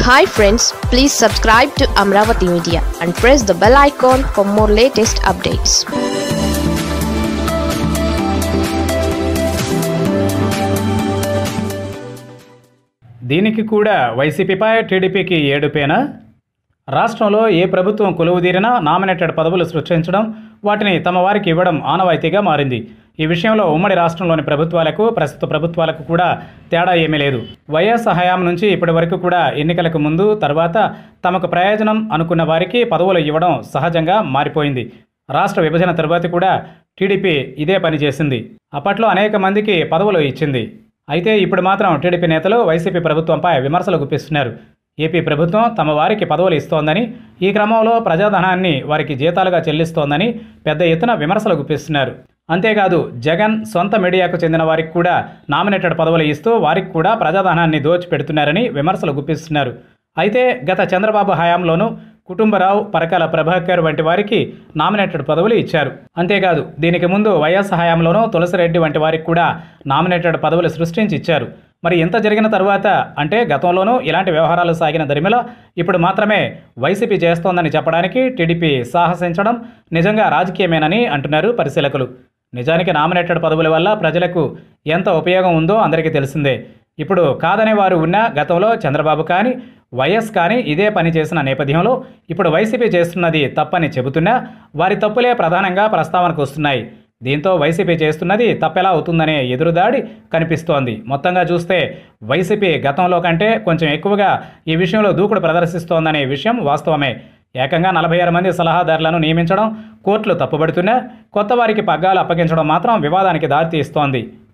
hi friends please subscribe to Amaravati media and press the bell icon for more latest updates దీనికి కూడా వైసీపీపై టీడీపీకి ఏడుపేనా రాష్ట్రంలో ఏ ప్రభుత్వం కొలువుదీరినా నామినేటెడ్ పదవులు సృష్టించడం వాటిని తమ వారికి ఇవ్వడం ఆనవాయితీగా మారింది ఈ విషయంలో ఉమ్మడి రాష్ట్రంలోని ప్రభుత్వాలకు ప్రస్తుత ప్రభుత్వాలకు కూడా తేడా ఏమీ లేదు వైఎస్ హయాం నుంచి ఇప్పటి వరకు కూడా ఎన్నికలకు ముందు తర్వాత తమకు ప్రయోజనం అనుకున్న వారికి పదవులు ఇవ్వడం సహజంగా మారిపోయింది రాష్ట్ర విభజన తరువాత కూడా టీడీపీ ఇదే పని చేసింది అప్పట్లో అనేక మందికి పదవులు ఇచ్చింది అయితే ఇప్పుడు మాత్రం టీడీపీ నేతలు వైసీపీ ప్రభుత్వంపై విమర్శలు గుప్పిస్తున్నారు ఏపీ ప్రభుత్వం తమ వారికి పదవులు ఇస్తోందని ఈ క్రమంలో ప్రజాధనాన్ని వారికి జీతాలుగా చెల్లిస్తోందని పెద్ద ఎత్తున విమర్శలు గుప్పిస్తున్నారు అంతేకాదు జగన్ సొంత మీడియాకు చెందిన వారికి కూడా నామినేటెడ్ పదవులు ఇస్తూ వారికి కూడా ప్రజాధనాన్ని దోచిపెడుతున్నారని విమర్శలు గుప్పిస్తున్నారు అయితే గత చంద్రబాబు హయాంలోనూ కుటుంబరావు పరకాల ప్రభాకర్ వంటి వారికి నామినేటెడ్ పదవులు ఇచ్చారు అంతేకాదు దీనికి ముందు వైఎస్ హయాంలోనూ తులసిరెడ్డి వంటి వారికి కూడా నామినేటెడ్ పదవులు సృష్టించి ఇచ్చారు మరి ఇంత జరిగిన తరువాత అంటే గతంలోనూ ఇలాంటి వ్యవహారాలు సాగిన దరిమిలో ఇప్పుడు మాత్రమే వైసీపీ చేస్తోందని చెప్పడానికి టీడీపీ సాహసించడం నిజంగా రాజకీయమేనని అంటున్నారు పరిశీలకులు నిజానికి నామినేటెడ్ పదవుల వల్ల ప్రజలకు ఎంత ఉపయోగం ఉందో అందరికీ తెలిసిందే ఇప్పుడు కాదనే వారు ఉన్న గతంలో చంద్రబాబు కానీ వైఎస్ కానీ ఇదే పని చేసిన నేపథ్యంలో ఇప్పుడు వైసీపీ చేస్తున్నది తప్పని చెబుతున్నా వారి తప్పులే ప్రధానంగా ప్రస్తావనకు వస్తున్నాయి దీంతో వైసీపీ చేస్తున్నది తప్పెలా అవుతుందనే ఎదురుదాడి కనిపిస్తోంది మొత్తంగా చూస్తే వైసీపీ గతంలో కంటే కొంచెం ఎక్కువగా ఈ విషయంలో దూకుడు ప్రదర్శిస్తోందనే విషయం వాస్తవమే ఏకంగా నలభై ఆరు మంది సలహాదారులను నియమించడం కోర్టులు తప్పుబడుతున్నా కొత్త వారికి పగ్గాలు అప్పగించడం మాత్రం వివాదానికి దారితీస్తోంది